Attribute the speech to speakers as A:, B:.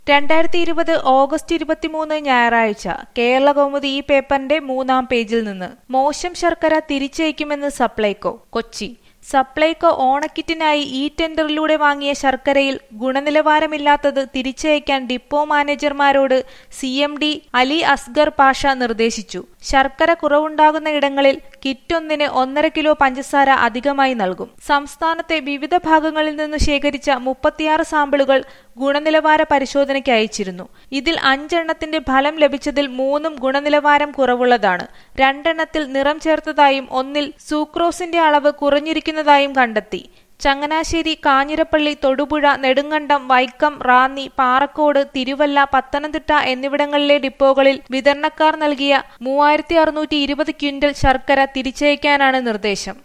A: രണ്ടായിരത്തി ഇരുപത് ഓഗസ്റ്റ് ഇരുപത്തിമൂന്ന് ഞായറാഴ്ച കേരള കൗമുദി ഈ പേപ്പറിന്റെ മൂന്നാം പേജിൽ നിന്ന് മോശം ശർക്കര തിരിച്ചയക്കുമെന്ന് സപ്ലൈകോ കൊച്ചി സപ്ലൈകോ ഓണക്കിറ്റിനായി ഇ ടെൻഡറിലൂടെ വാങ്ങിയ ശർക്കരയിൽ ഗുണനിലവാരമില്ലാത്തത് തിരിച്ചയക്കാൻ ഡിപ്പോ മാനേജർമാരോട് C M D Ali Asgar Pasha നിർദ്ദേശിച്ചു ശർക്കര കുറവുണ്ടാകുന്ന ഇടങ്ങളിൽ കിറ്റൊന്നിന് ഒന്നര കിലോ പഞ്ചസാര അധികമായി നൽകും സംസ്ഥാനത്തെ വിവിധ ഭാഗങ്ങളിൽ നിന്ന് ശേഖരിച്ച മുപ്പത്തിയാറ് സാമ്പിളുകൾ ഗുണനിലവാര പരിശോധനയ്ക്ക് അയച്ചിരുന്നു ഇതിൽ അഞ്ചെണ്ണത്തിന്റെ ഫലം ലഭിച്ചതിൽ മൂന്നും ഗുണനിലവാരം കുറവുള്ളതാണ് രണ്ടെണ്ണത്തിൽ നിറം ചേർത്തതായും ഒന്നിൽ സൂക്രോസിന്റെ അളവ് കുറഞ്ഞിരിക്കുന്നതായും കണ്ടെത്തി ചങ്ങനാശ്ശേരി കാഞ്ഞിരപ്പള്ളി തൊടുപുഴ നെടുങ്കണ്ടം വൈക്കം റാന്നി പാറക്കോട് തിരുവല്ല പത്തനംതിട്ട എന്നിവിടങ്ങളിലെ ഡിപ്പോകളിൽ വിതരണക്കാർ നൽകിയ മൂവായിരത്തി അറുന്നൂറ്റി ഇരുപത് ക്വിന്റൽ ശർക്കര തിരിച്ചയക്കാനാണ് നിർദ്ദേശം